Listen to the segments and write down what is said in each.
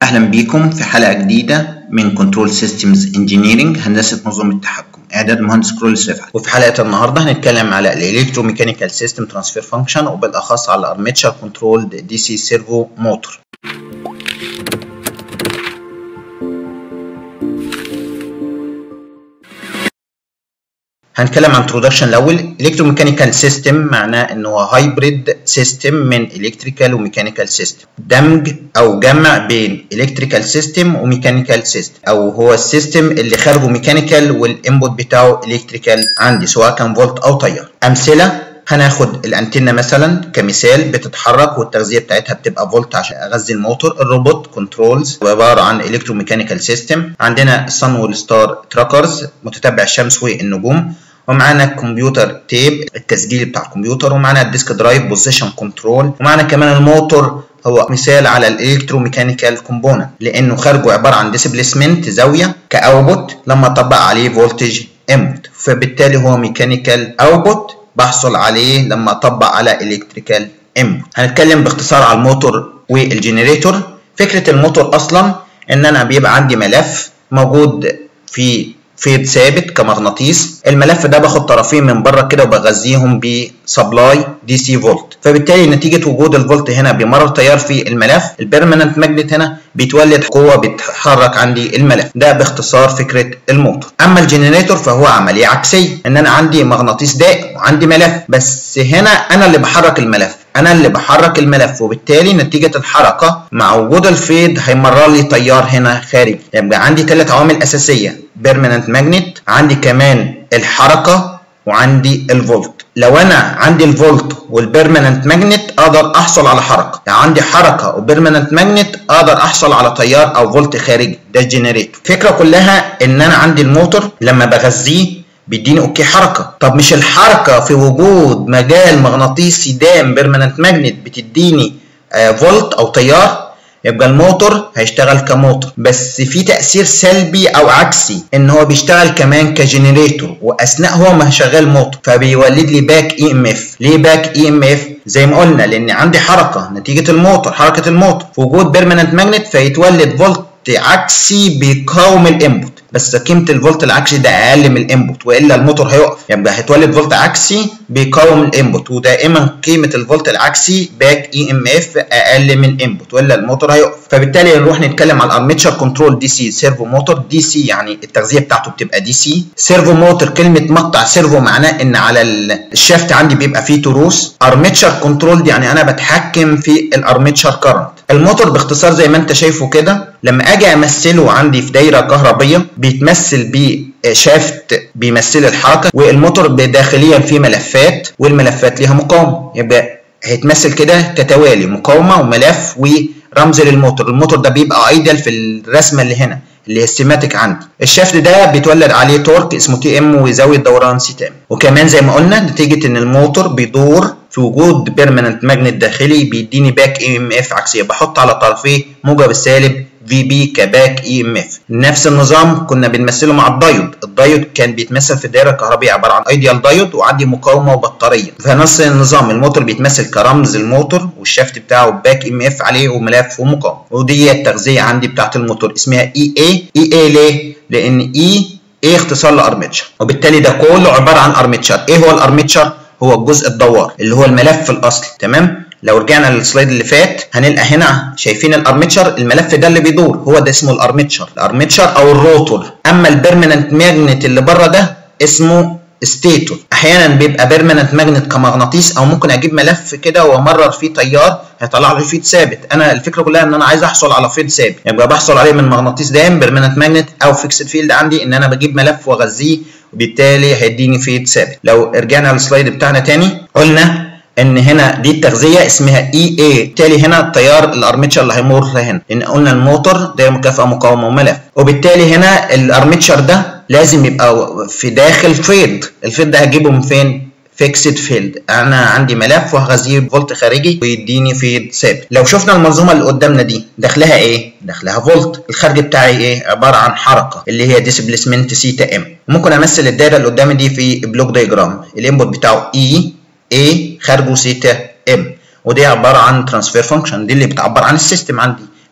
أهلا بيكم في حلقة جديدة من كنترول سيستمز انجينيرنج هندسة نظم التحكم إعداد المهندس كرولس رفعت وفي حلقة النهاردة هنتكلم على الإلكتروميكانيكال سيستم ترانسفير فانكشن وبالأخص على الأرميتشر كنترول دي سي سيرفو موتور هنتكلم عن انترودكشن الاول الكتروميكانيكال سيستم معناه ان هو هايبريد سيستم من الكتريكال وميكانيكال سيستم دمج او جمع بين الكتريكال سيستم وميكانيكال سيستم او هو السيستم اللي خارجه ميكانيكال والانبوت بتاعه الكتريكال عندي سواء كان فولت او تيار امثله هناخد الانتنه مثلا كمثال بتتحرك والتغذيه بتاعتها بتبقى فولت عشان اغذي الموتور الروبوت كنترولز عباره عن الكتروميكانيكال سيستم عندنا الصن والستار تراكرز متتبع الشمس والنجوم ومعانا الكمبيوتر تيب التسجيل بتاع الكمبيوتر ومعانا الديسك درايف بوزيشن كنترول ومعانا كمان الموتور هو مثال على الالكتروميكانيكال كومبوننت لانه خارجه عباره عن ديسبليسمنت زاويه كاوتبوت لما اطبق عليه فولتج انبوت فبالتالي هو ميكانيكال اوتبوت بحصل عليه لما اطبق على الكتريكال انبوت هنتكلم باختصار على الموتور والجنريتور فكره الموتور اصلا ان انا بيبقى عندي ملف موجود في فيد ثابت كمغناطيس الملف ده باخد طرفين من بره كده وبغذيهم بسبلاي دي سي فولت فبالتالي نتيجه وجود الفولت هنا بيمرر تيار في الملف البيرمننت ماجنت هنا بيتولد قوه بتحرك عندي الملف ده باختصار فكره الموتور اما الجنريتور فهو عمليه عكسيه ان انا عندي مغناطيس دائم وعندي ملف بس هنا انا اللي بحرك الملف انا اللي بحرك الملف وبالتالي نتيجه الحركه مع وجود الفيض هيمرر لي تيار هنا خارجي يبقى عندي ثلاث عوامل اساسيه بيرمننت ماجنت عندي كمان الحركه وعندي الفولت لو انا عندي الفولت والبيرمننت ماجنت اقدر احصل على حركه يعني عندي حركه وبيرمننت ماجنت اقدر احصل على تيار او فولت خارجي ده الجنريتور الفكره كلها ان انا عندي الموتور لما بغذيه بيديني اوكي حركه طب مش الحركه في وجود مجال مغناطيسي دام بيرمننت ماجنت بتديني آه فولت او تيار يبقى الموتور هيشتغل كموتور بس في تأثير سلبي أو عكسي إن هو بيشتغل كمان كجنريتور وأثناء هو ما شغال موتور فبيولد لي باك إي إم إف ليه باك إي إم إف؟ زي ما قلنا لأن عندي حركة نتيجة الموتور حركة الموتور في وجود بيرمننت ماجنت فيتولد فولت عكسي بيقاوم الانبوت بس قيمه الفولت العكسي ده اقل من الانبوت والا الموتور هيقف يبقى هيتولد فولت عكسي بيقاوم الانبوت ودائما قيمه الفولت العكسي باك اي ام اف اقل من انبوت والا الموتور هيقف فبالتالي نروح نتكلم على الارميتشر كنترول دي سي سيرفو موتور دي سي يعني التغذيه بتاعته بتبقى دي سي سيرفو موتور كلمه مقطع سيرفو معناه ان على الشافت عندي بيبقى فيه تروس ارميتشر كنترول دي يعني انا بتحكم في الارميتشر كارنت الموتور باختصار زي ما انت شايفه كده لما اجي امثله عندي في دايره كهربيه بيتمثل بشافت بيمثل الحركه والموتور داخليا فيه ملفات والملفات ليها مقاومه يبقى هيتمثل كده كتوالي مقاومه وملف ورمز للموتور الموتور ده بيبقى ايدل في الرسمه اللي هنا اللي هي السيماتيك عندي الشافت ده بيتولد عليه تورك اسمه تي ام وزاويه دوران سي تام وكمان زي ما قلنا نتيجه ان الموتور بيدور في وجود بيرمننت ماجنت داخلي بيديني باك اي ام اف عكسيه بحط على طرفيه موجب السالب في بي كباك اي ام اف نفس النظام كنا بنمثله مع الدايود الدايود كان بيتمثل في الدائره الكهربيه عباره عن ايديال دايود وعندي مقاومه وبطاريه فنفس النظام الموتور بيتمثل كرمز الموتور والشافت بتاعه باك ام اف عليه وملف ومقاومه ودي التغذيه عندي بتاعت الموتور اسمها اي اي اي اي ليه لان اي اي اختصار لارميتشر وبالتالي ده كله عباره عن ارميتشر ايه هو الارميتشر هو الجزء الدوار اللي هو الملف الاصلي تمام لو رجعنا للسلايد اللي فات هنلقى هنا شايفين الارميتشر الملف ده اللي بيدور هو ده اسمه الارميتشر الارميتشر او الروتور اما البيرمننت ماجنت اللي بره ده اسمه ستيتور احيانا بيبقى بيرمننت ماجنت كمغناطيس او ممكن اجيب ملف كده وامرر فيه تيار هيطلع لي فيد ثابت انا الفكره كلها ان انا عايز احصل على فيد ثابت يبقى بحصل عليه من مغناطيس دائم بيرمننت ماجنت او فيكسد فيلد عندي ان انا بجيب ملف واغذيه وبالتالي هيديني فيد ثابت لو رجعنا للسلايد بتاعنا تاني قلنا ان هنا دي التغذيه اسمها اي اي بالتالي هنا التيار الارميتشر اللي هيمر هنا لان قلنا الموتور ده مكافاه مقاومه وملف وبالتالي هنا الارميتشر ده لازم يبقى في داخل فيلد الفيلد ده هجيبه من فين فيكسد فيلد انا عندي ملف وهغذيه فولت خارجي ويديني فيلد ثابت لو شفنا المنظومه اللي قدامنا دي داخلها ايه داخلها فولت الخارج بتاعي ايه عباره عن حركه اللي هي ديسبليسمنت سيتا ام ممكن امثل الدايره اللي قدامي دي في بلوك دايجرام الانبوت بتاعه اي اي خارجه سيتا ام ودي عباره عن ترانسفير فانكشن دي اللي بتعبر عن السيستم عندي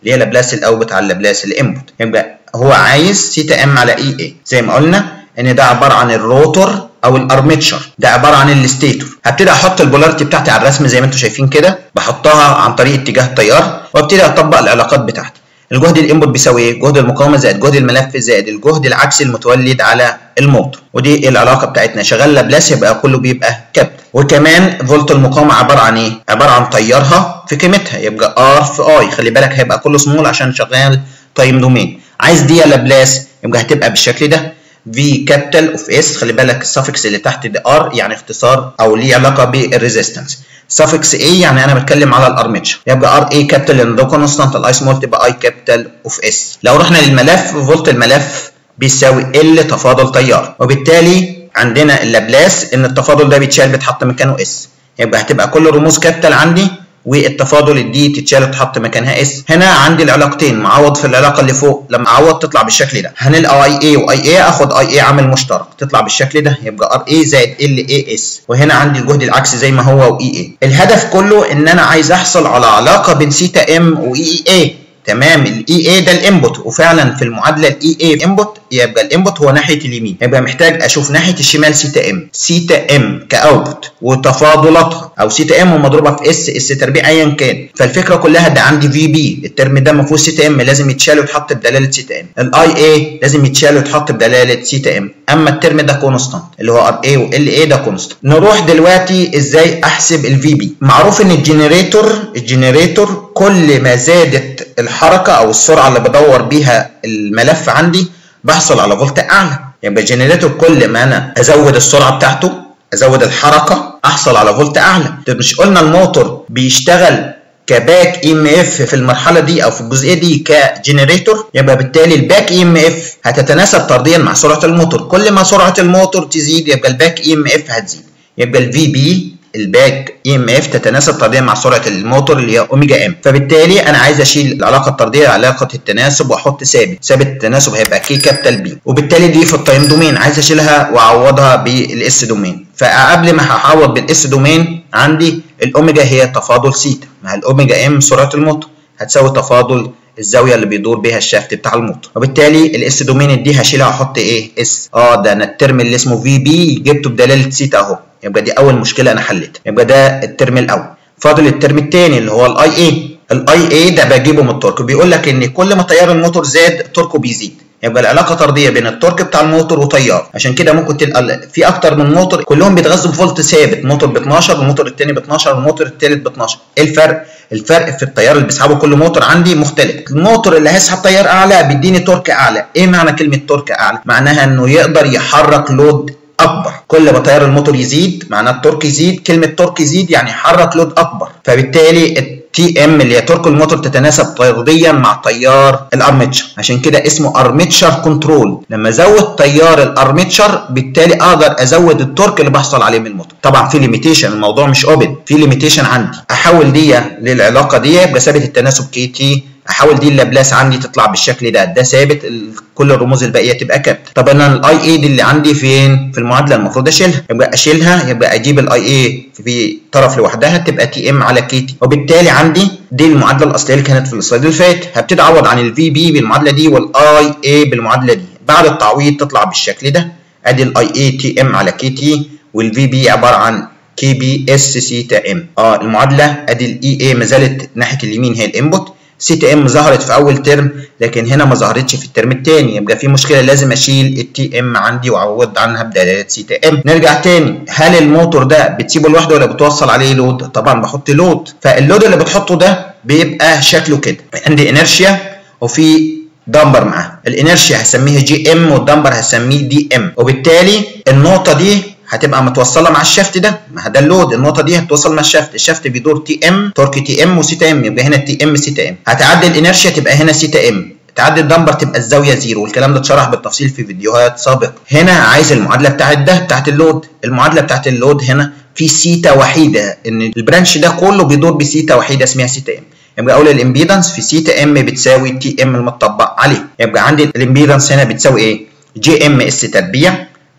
اللي هي لابلاس الاوتبوت على لابلاس الانبوت يبقى هو عايز سيتا ام على اي اي زي ما قلنا ان ده عباره عن الروتور او الارميتشر ده عباره عن الستيتور هبتدي احط البولاريتي بتاعتي على الرسم زي ما انتم شايفين كده بحطها عن طريق اتجاه التيار وابتدي اطبق العلاقات بتاعتي الجهد الانبوت بيساوي ايه؟ جهد المقاومه زائد جهد الملف زائد الجهد العكسي المتولد على الموتور ودي العلاقه بتاعتنا شغال لابلاس يبقى كله بيبقى كابيتال وكمان فولت المقاومه عباره عن ايه؟ عباره عن تيارها في قيمتها يبقى ار في اي خلي بالك هيبقى كله سمول عشان شغال تايم دومين عايز دي لابلاس يبقى هتبقى بالشكل ده في كابيتال اوف اس خلي بالك السفكس اللي تحت ده ار يعني اختصار او ليه علاقه بالريزيستنس suffix A يعني انا بتكلم على الارميتشر يبقى ار اي كابيتال لان ده كونستانت الاي سمول تبقى اي كابيتال اوف اس لو رحنا للملف فولت الملف بيساوي ال تفاضل تيار وبالتالي عندنا اللابلاس ان التفاضل ده بيتشال بيتحط مكانه اس يبقى هتبقى كل رموز كابيتال عندي والتفاضل الدي تتشال وتحط مكانها اس هنا عندي العلاقتين معوض في العلاقه اللي فوق لما اعوض تطلع بالشكل ده هنلقى اي اي واي اي اخد اي اي عامل مشترك تطلع بالشكل ده يبقى ار اي زائد ال اي اس وهنا عندي الجهد العكسي زي ما هو واي اي الهدف كله ان انا عايز احصل على علاقه بين سيتا ام واي اي تمام الاي اي ده الانبوت وفعلا في المعادله الاي اي انبوت يبقى الانبوت هو ناحيه اليمين يبقى محتاج اشوف ناحيه الشمال سيتا ام سيتا ام كاوتبوت وتفاضلاتها او سيتا ام ومضروبه في اس اس تربيع ايا كان فالفكره كلها ده عندي في بي الترم ده ما فيهوش سيتا ام لازم يتشال ويتحط بدلاله سيتا ام الاي اي لازم يتشال ويتحط بدلاله سيتا ام اما الترم ده كونستانت اللي هو ار اي وال اي ده كونستانت نروح دلوقتي ازاي احسب الفي بي معروف ان الجنريتور الجنريتور كل ما زادت الحركه او السرعه اللي بدور بيها الملف عندي بحصل على فولت اعلى يبقى الجنريتور كل ما انا ازود السرعه بتاعته ازود الحركه احصل على فولت اعلى طب مش قلنا الموتور بيشتغل كباك اي ام اف في المرحله دي او في الجزئيه دي كجنريتور يبقى بالتالي الباك اي ام اف هتتناسب طرديا مع سرعه الموتور كل ما سرعه الموتور تزيد يبقى الباك اي ام اف هتزيد يبقى الفي بي الباك اي ام اف تتناسب طرديا مع سرعه الموتور اللي هي اوميجا ام فبالتالي انا عايز اشيل العلاقه الطرديه علاقه التناسب واحط ثابت ثابت التناسب هيبقى كي كابيتال بي وبالتالي دي في التايم دومين عايز اشيلها واعوضها بالاس دومين فقبل ما هعوض بالاس دومين عندي الاوميجا هي تفاضل سيتا مع الاوميجا ام سرعه الموتور هتساوي تفاضل الزاويه اللي بيدور بيها الشافت بتاع الموتور وبالتالي الاس دومين دي هشيلها واحط ايه اس اه ده انا الترم اللي اسمه في بي جبته بدلاله سيتا اهو يبقى دي اول مشكله انا حليتها يبقى ده الترم الاول فاضل الترم الثاني اللي هو الاي اي الاي اي ده بجيبه من التورك بيقول لك ان كل ما تيار الموتور زاد توركه بيزيد يبقى العلاقه طرديه بين التورك بتاع الموتور وتيار عشان كده ممكن تلقى في اكتر من موتور كلهم بيتغذوا بفولت ثابت موتور ب 12 والموتور الثاني ب 12 والموتور الثالث ب 12 ايه الفرق الفرق في التيار اللي بيسحبه كل موتور عندي مختلف الموتور اللي هيسحب تيار اعلى بيديني تورك اعلى ايه معنى كلمه تورك اعلى معناها انه يقدر يحرك لود اكبر كل ما تيار الموتور يزيد معناه التورك يزيد كلمه تورك يزيد يعني يحرك لود اكبر فبالتالي التي ام اللي هي تورك الموتور تتناسب طرديا مع تيار الارميتشر عشان كده اسمه ارميتشر كنترول لما ازود تيار الارميتشر بالتالي اقدر ازود التورك اللي بحصل عليه من الموتور طبعا في ليميتيشن الموضوع مش اوبن في ليميتيشن عندي احول دي للعلاقه دي بثابت التناسب كي تي احول دي اللابلاس عندي تطلع بالشكل ده ده ثابت كل الرموز الباقيه تبقى كابت طب انا الاي اي دي اللي عندي فين في المعادله المفروض اشيلها يبقى اشيلها يبقى اجيب الاي اي في طرف لوحدها تبقى تي ام على كي تي وبالتالي عندي دي المعادله الاصليه اللي كانت في السلايد اللي فات هبتدي اعوض عن الفي بي بالمعادله دي والاي اي بالمعادله دي بعد التعويض تطلع بالشكل ده ادي الاي اي تي ام على كي تي والفي بي عباره عن كي بي اس سيتا ام اه المعادله ادي الاي اي ما زالت ناحيه اليمين هي الانبوت سي تي ام ظهرت في اول ترم لكن هنا ما ظهرتش في الترم الثاني يبقى في مشكله لازم اشيل التي ام عندي واعوض عنها بدلاله سي تي ام نرجع تاني هل الموتور ده بتسيبه لوحده ولا بتوصل عليه لود طبعا بحط لود فاللود اللي بتحطه ده بيبقى شكله كده عندي انرشيا وفي دمبر معاه الانرشيا هسميها جي ام والدمبر هسميه دي ام وبالتالي النقطه دي هتبقى متوصله مع الشافت ده ما ده اللود النقطه دي هتوصل مع الشافت الشافت بيدور تي ام تورك تي ام وسيتا ام يبقى هنا تي ام سيتا ام هتعدي الانرشيا تبقى هنا سيتا ام تعدي الدمبر تبقى الزاويه زيرو والكلام ده اتشرح بالتفصيل في فيديوهات سابقه هنا عايز المعادله بتاعت ده بتاعت اللود المعادله بتاعت اللود هنا في سيتا وحيده ان البرانش ده كله بيدور بسيتا وحيده اسمها سيتا ام يبقى اقول الامبيدنس في سيتا ام بتساوي تي ام المطبق عليه يبقى عندي الامبيدنس هنا بتساوي ايه جي ام اس تربيع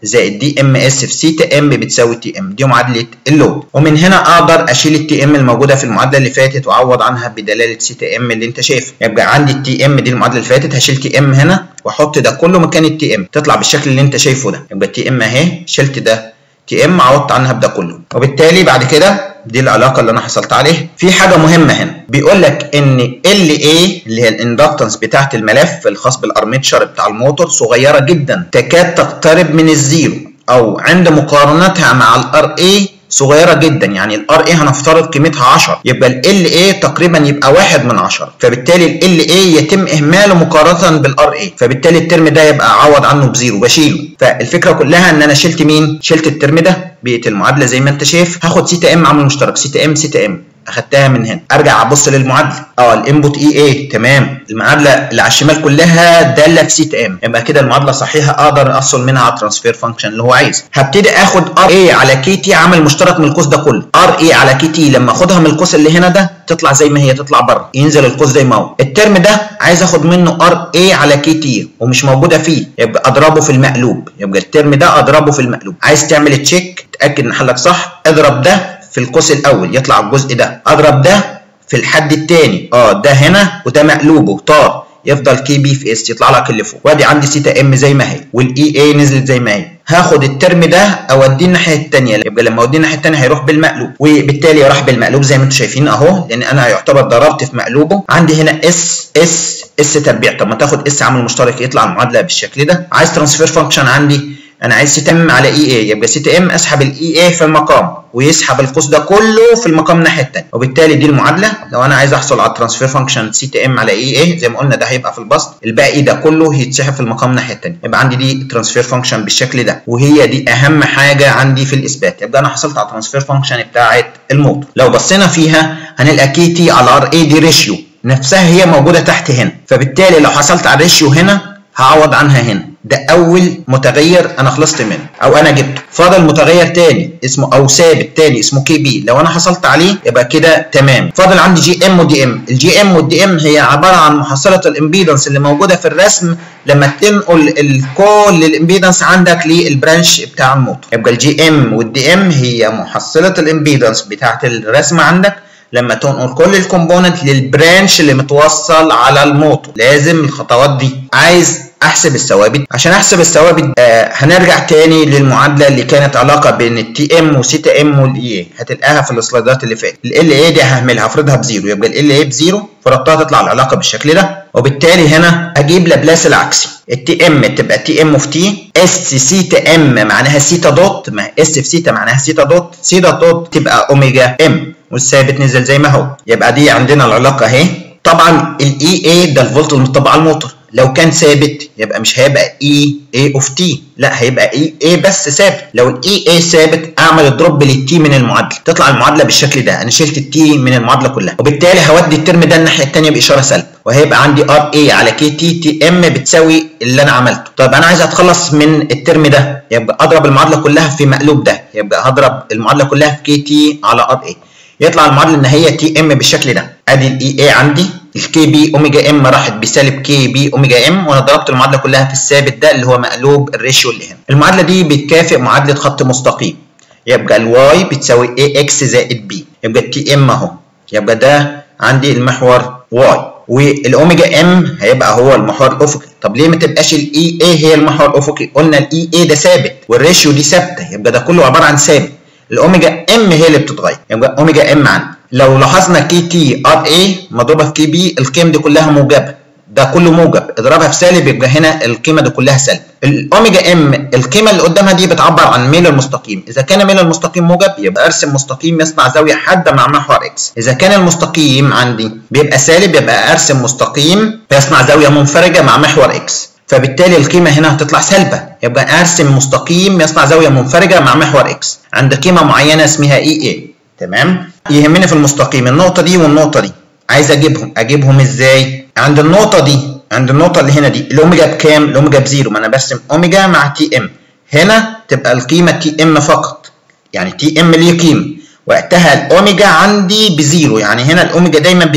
زائد دي ام اس في سيتا ام بتساوي تي ام دي معادله اللود ومن هنا اقدر اشيل التي ام الموجوده في المعادله اللي فاتت واعوض عنها بدلاله سيتا ام اللي انت شايفه يبقى عندي التي ام دي المعادله اللي فاتت هشيل تي ام هنا واحط ده كله مكان التي ام تطلع بالشكل اللي انت شايفه ده يبقى التي ام اهي شلت ده تي ام عوضت عنها بده كله وبالتالي بعد كده دي العلاقه اللي انا حصلت عليها في حاجه مهمه هنا بيقول لك ان ال اي اللي هي الاندكتنس بتاعه الملف الخاص بالارميتشر بتاع الموتور صغيره جدا تكاد تقترب من الزيرو او عند مقارنتها مع الار اي صغيرة جدا يعني الار اي هنفترض قيمتها 10 يبقى ال اي تقريبا يبقى 1 من 10 فبالتالي ال اي يتم اهماله مقارنة بالار اي فبالتالي الترم ده يبقى اعوض عنه بزيرو بشيله فالفكرة كلها ان انا شلت مين؟ شلت الترم ده بقيت المعادلة زي ما انت شايف هاخد سيتا ام عامل مشترك سيتا ام سيتا ام اخدتها من هنا ارجع ابص للمعادله اه الانبوت اي اي تمام المعادله اللي على الشمال كلها داله في سيت ام يبقى كده المعادله صحيحه اقدر احصل منها على الترانسفير فانكشن اللي هو عايزه هبتدي اخد ار اي على كي تي عامل مشترك من القوس ده كله ار اي على كي تي لما اخدها من القوس اللي هنا ده تطلع زي ما هي تطلع بره ينزل القوس زي ما هو الترم ده عايز اخد منه ار اي على كي تي ومش موجوده فيه يبقى اضربه في المقلوب يبقى الترم ده اضربه في المقلوب عايز تعمل تشيك تاكد ان حلك صح اضرب ده في القوس الاول يطلع الجزء ده اضرب ده في الحد الثاني اه ده هنا وده مقلوبه طار يفضل كي بي في اس يطلع لك اللي فوق وادي عندي سيتا ام زي ما هي والاي اي نزلت زي ما هي هاخد الترم ده اوديه الناحيه الثانيه يبقى لما اوديه الناحيه الثانيه هيروح بالمقلوب وبالتالي راح بالمقلوب زي ما انتم شايفين اهو لان انا يعتبر ضربت في مقلوبه عندي هنا اس اس اس تربيع طب ما تاخد اس عامل مشترك يطلع المعادله بالشكل ده عايز ترانسفير فانكشن عندي انا عايز سي ام على اي اي يبقى سي ام اسحب الاي اي في المقام ويسحب القوس ده كله في المقام الناحيه الثانيه وبالتالي دي المعادله لو انا عايز احصل على الترانسفير فانكشن سي تي ام على اي اي زي ما قلنا ده هيبقى في البسط الباقي ده كله هيتسحب في المقام الناحيه الثانيه يبقى عندي دي ترانسفير فانكشن بالشكل ده وهي دي اهم حاجه عندي في الاثبات يبقى انا حصلت على الترانسفير فانكشن بتاعه الموتور لو بصينا فيها هنلقى كي تي على ار اي دي ريشيو نفسها هي موجوده تحت هنا فبالتالي لو حصلت على الريشيو هنا هعوض عنها هنا ده اول متغير انا خلصت منه او انا جبته فاضل متغير تاني اسمه او ثابت تاني اسمه كي بي لو انا حصلت عليه يبقى كده تمام فاضل عندي جي ام ودي ام الجي ام والدي ام هي عباره عن محصله الامبيدنس اللي موجوده في الرسم لما تنقل كل الامبيدنس عندك للبرانش بتاع الموتور يبقى الجي ام والدي ام هي محصله الامبيدنس بتاعت الرسم عندك لما تنقل كل الكومبوننت للبرانش اللي متوصل على الموتور لازم الخطوات دي عايز احسب الثوابت عشان احسب الثوابت آه هنرجع تاني للمعادله اللي كانت علاقه بين التي ام وسيتا ام والاي اي هتلاقيها في السلايدات اللي فاتت ال اي دي ههملها هفرضها بزيرو يبقى ال اي بزيرو فرضتها تطلع العلاقه بالشكل ده وبالتالي هنا اجيب لابلاس العكسي التي ام تبقى تي ام اوف تي اس سيتا ام معناها سيتا دوت ما اس في سيتا معناها سيتا دوت سيتا دوت تبقى اوميجا ام والثابت نزل زي ما هو يبقى دي عندنا العلاقه اهي طبعا الاي اي ده الفولت المطبق على الموتور لو كان ثابت يبقى مش هيبقى اي اي اوف تي لا هيبقى اي اي بس ثابت لو الاي اي ثابت اعمل الدروب للتي من المعادله تطلع المعادله بالشكل ده انا شلت التي من المعادله كلها وبالتالي هودي الترم ده الناحيه الثانيه باشاره سلب وهيبقى عندي ار اي على كي تي تي ام بتساوي اللي انا عملته طب انا عايز اتخلص من الترم ده يبقى اضرب المعادله كلها في مقلوب ده يبقى هضرب المعادله كلها في كي تي على ار اي يطلع المعادله ان هي تي ام بالشكل ده ادي الاي اي عندي الكي بي اوميجا ام راحت بسالب كي بي اوميجا ام وانا ضربت المعادله كلها في الثابت ده اللي هو مقلوب الريشيو اللي هنا المعادله دي بتكافئ معادله خط مستقيم يبقى الواي بتساوي اي اكس زائد بي يبقى التي ام اهو يبقى ده عندي المحور واي والاوميجا ام هيبقى هو المحور الافقي طب ليه ما تبقاش الاي اي هي المحور الافقي قلنا الاي اي ده ثابت والريشيو دي ثابته يبقى ده كله عباره عن ثابت الاوميجا ام هي اللي بتتغير يبقى اوميجا ام عندي لو لاحظنا كي تي ار اي مضروبه في كي بي القيم دي كلها موجبه ده كله موجب اضربها في سالب يبقى هنا القيمه دي كلها سالب الاوميجا ام القيمه اللي قدامها دي بتعبر عن ميل المستقيم اذا كان ميل المستقيم موجب يبقى ارسم مستقيم يصنع زاويه حاده مع محور اكس اذا كان المستقيم عندي بيبقى سالب يبقى ارسم مستقيم يصنع زاويه منفرجه مع محور اكس فبالتالي القيمه هنا هتطلع سالبه يبقى ارسم مستقيم يصنع زاويه منفرجه مع محور اكس عند قيمه معينه اسمها اي اي تمام يهمني في المستقيم النقطه دي والنقطه دي عايز اجيبهم اجيبهم ازاي عند النقطه دي عند النقطه اللي هنا دي الاوميجا بكام الاوميجا بزيرو ما انا برسم اوميجا مع تي ام هنا تبقى القيمه تي ام فقط يعني تي ام ليه قيمه وقتها الاوميجا عندي بزيرو يعني هنا الاوميجا دايما بزيرو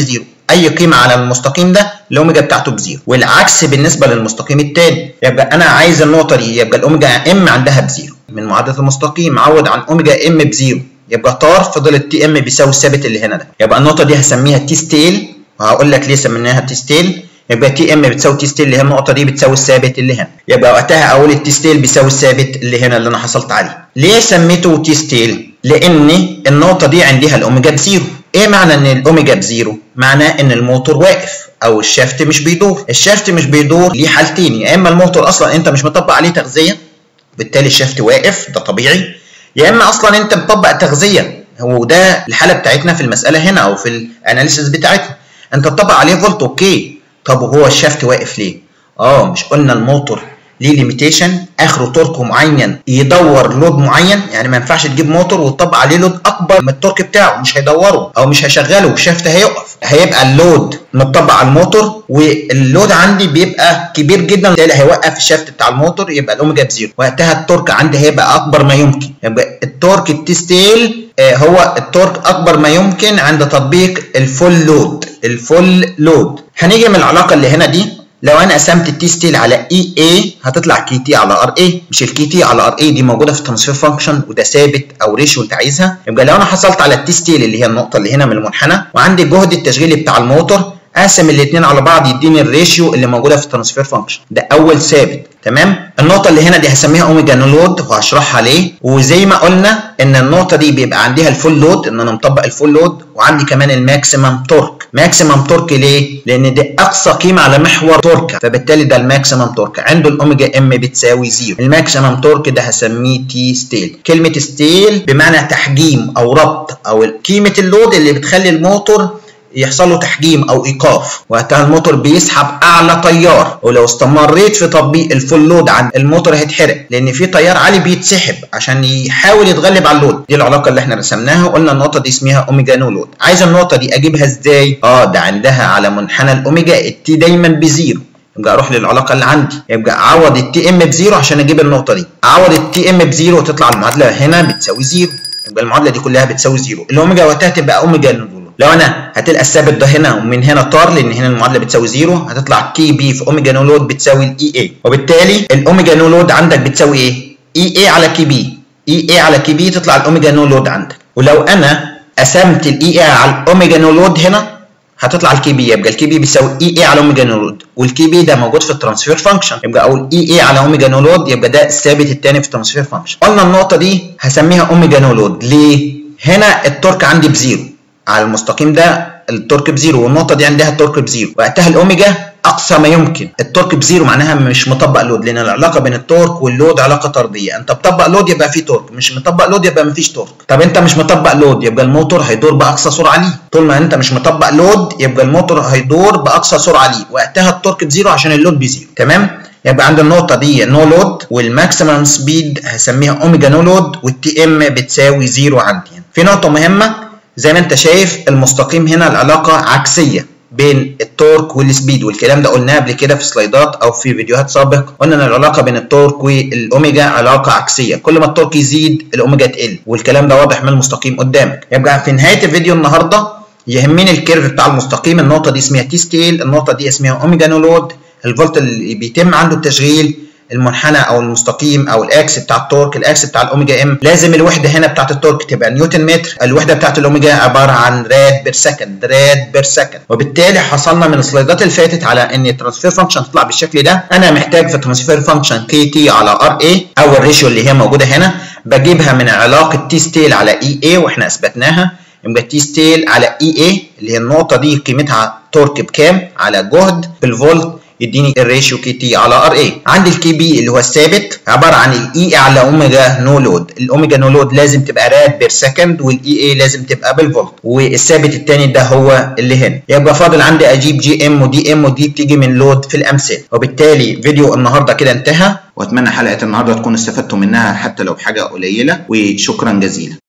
اي قيمه على المستقيم ده الاوميجا بتاعته بزيرو والعكس بالنسبه للمستقيم الثاني يبقى انا عايز النقطه دي يبقى الاوميجا ام عندها بزيرو من معادله المستقيم عوض عن اوميجا ام بزيرو يبقى طار فضل التي ام بيساوي الثابت اللي هنا ده يبقى النقطه دي هسميها تي ستيل وهقول لك ليه سميناها تي ستيل يبقى تي ام بتساوي تي ستيل اللي هي النقطه دي بتساوي الثابت اللي هنا يبقى وقتها اقول التي ستيل بيساوي الثابت اللي هنا اللي انا حصلت عليه ليه سميته تي ستيل لان النقطه دي عندها الاوميجا بزيرو ايه معنى ان الاوميجا بزيرو معناه ان الموتور واقف او الشافت مش بيدور الشافت مش بيدور ليه حالتين يا اما الموتور اصلا انت مش مطبق عليه تغذيه بالتالي الشافت واقف ده طبيعي يا اما اصلا انت مطبق تغذيه هو ده الحاله بتاعتنا في المساله هنا او في الاناليسيس بتاعتنا انت مطبق عليه فولت اوكي طب وهو الشافت واقف ليه اه مش قلنا الموتور ليه ليميتيشن اخره تورك معين يدور لود معين يعني ما ينفعش تجيب موتور وتطبق عليه لود اكبر من التورك بتاعه مش هيدوره او مش هيشغله الشافت هيقف هيبقى اللود متطبق على الموتور واللود عندي بيبقى كبير جدا بالتالي هيوقف الشافت بتاع الموتور يبقى الاوميجا بزيرو وقتها التورك عندي هيبقى اكبر ما يمكن يبقى التورك التستيل هو التورك اكبر ما يمكن عند تطبيق الفول لود الفول لود هنيجي من العلاقه اللي هنا دي لو انا قسمت التي ستيل على اي اي هتطلع كي تي على ار اي مش الكي تي على ار اي دي موجوده في الترانسفير فانكشن وده ثابت او ريشيو انت عايزها يبقى لو انا حصلت على التي ستيل اللي هي النقطه اللي هنا من المنحنى وعندي الجهد التشغيلي بتاع الموتور اقسم الاثنين على بعض يديني الريشيو اللي موجوده في الترانسفير فانكشن ده اول ثابت تمام النقطه اللي هنا دي هسميها اوميجا نو لود وهشرحها ليه وزي ما قلنا ان النقطه دي بيبقى عندها الفول لود ان انا مطبق الفول لود وعندي كمان الماكسيمم تورك ماكسيمم تورك ليه لان دي اقصى قيمه على محور تورك فبالتالي ده الماكسيمم تورك عنده الاوميجا ام بتساوي زيرو الماكسيمم تورك ده هسميه تي ستيل كلمه ستيل بمعنى تحجيم او ربط او قيمه اللود اللي بتخلي الموتور يحصل له تحجيم او ايقاف وقتها الموتور بيسحب اعلى تيار ولو استمريت في تطبيق الفول لود عن الموتور هيتحرق لان في تيار عالي بيتسحب عشان يحاول يتغلب على اللود دي العلاقه اللي احنا رسمناها قلنا النقطه دي اسمها اوميجا نو لود عايز النقطه دي اجيبها ازاي اه ده عندها على منحنى الاوميجا التي دايما بزيرو يبقى اروح للعلاقه اللي عندي يبقى اعوض التي ام بزيرو عشان اجيب النقطه دي اعوض التي ام بزيرو وتطلع المعادله هنا بتساوي زيرو يبقى المعادله دي كلها بتساوي زيرو الاوميجا وقتها تبقى اوميجا نو لو انا هتلقى الثابت ده هنا ومن هنا طار لان هنا المعادله بتساوي زيرو هتطلع كي بي في اوميجا نو لود بتساوي الاي اي وبالتالي الاوميجا نو لود عندك بتساوي ايه؟ اي اي على كي بي اي اي على كي بي تطلع الاوميجا نو لود عندك ولو انا قسمت الاي اي على الاوميجا نو لود هنا هتطلع الكي بي يبقى الكي بي بيساوي اي اي على اوميجا نو لود والكي بي ده موجود في الترانسفير فانكشن يبقى اقول اي اي على اوميجا نو لود يبقى ده الثابت الثاني في الترانسفير فانكشن قلنا النقطه دي هسميها اوميجا نو لود ليه؟ هنا التورك عندي بزيرو على المستقيم ده التورك بزيرو والنقطه دي عندها التورك بزيرو وقتها الاوميجا اقصى ما يمكن التورك بزيرو معناها مش مطبق لود لان العلاقه بين التورك واللود علاقه طرديه انت مطبق لود يبقى في تورك مش مطبق لود يبقى مفيش تورك طب انت مش مطبق لود يبقى الموتور هيدور باقصى سرعه ليه طول ما انت مش مطبق لود يبقى الموتور هيدور باقصى سرعه ليه وقتها التورك بزيرو عشان اللود بزيرو تمام يبقى عند النقطه دي نو لود والماكسيمم سبيد هسميها اوميجا نو لود والتي ام بتساوي زيرو عندي في نقطه مهمه زي ما انت شايف المستقيم هنا العلاقه عكسيه بين التورك والسبيد والكلام ده قلناه قبل كده في سلايدات او في فيديوهات سابق قلنا ان العلاقه بين التورك والاوميجا علاقه عكسيه كل ما التورك يزيد الاوميجا تقل والكلام ده واضح من المستقيم قدامك يبقى في نهايه الفيديو النهارده يهمني الكيرف بتاع المستقيم النقطه دي اسمها تي ستيل النقطه دي اسمها اوميجا نو لود الفولت اللي بيتم عنده التشغيل المنحنى او المستقيم او الاكس بتاع التورك الاكس بتاع الاوميجا ام لازم الوحده هنا بتاعت التورك تبقى نيوتن متر الوحده بتاعت الاوميجا عباره عن راد بير سكند راد بير سكند وبالتالي حصلنا من السلايدات اللي فاتت على ان الترانسفير فانكشن تطلع بالشكل ده انا محتاج في الترانسفير فانكشن كي تي على ار اي او الريشيو اللي هي موجوده هنا بجيبها من علاقه تي ستيل على اي اي واحنا اثبتناها يبقى تي ستيل على اي اي اللي هي النقطه دي قيمتها تورك بكام على جهد بالفولت يديني الريشيو كي تي على ار اي عندي الكي بي اللي هو الثابت عباره عن الاي على اوميجا نو لود الاوميجا نو لود لازم تبقى راد بير سكند والاي اي لازم تبقى بالفولت والثابت الثاني ده هو اللي هنا يبقى فاضل عندي اجيب جي ام ودي ام ودي بتيجي من لود في الامثله وبالتالي فيديو النهارده كده انتهى واتمنى حلقه النهارده تكونوا استفدتوا منها حتى لو بحاجه قليله وشكرا جزيلا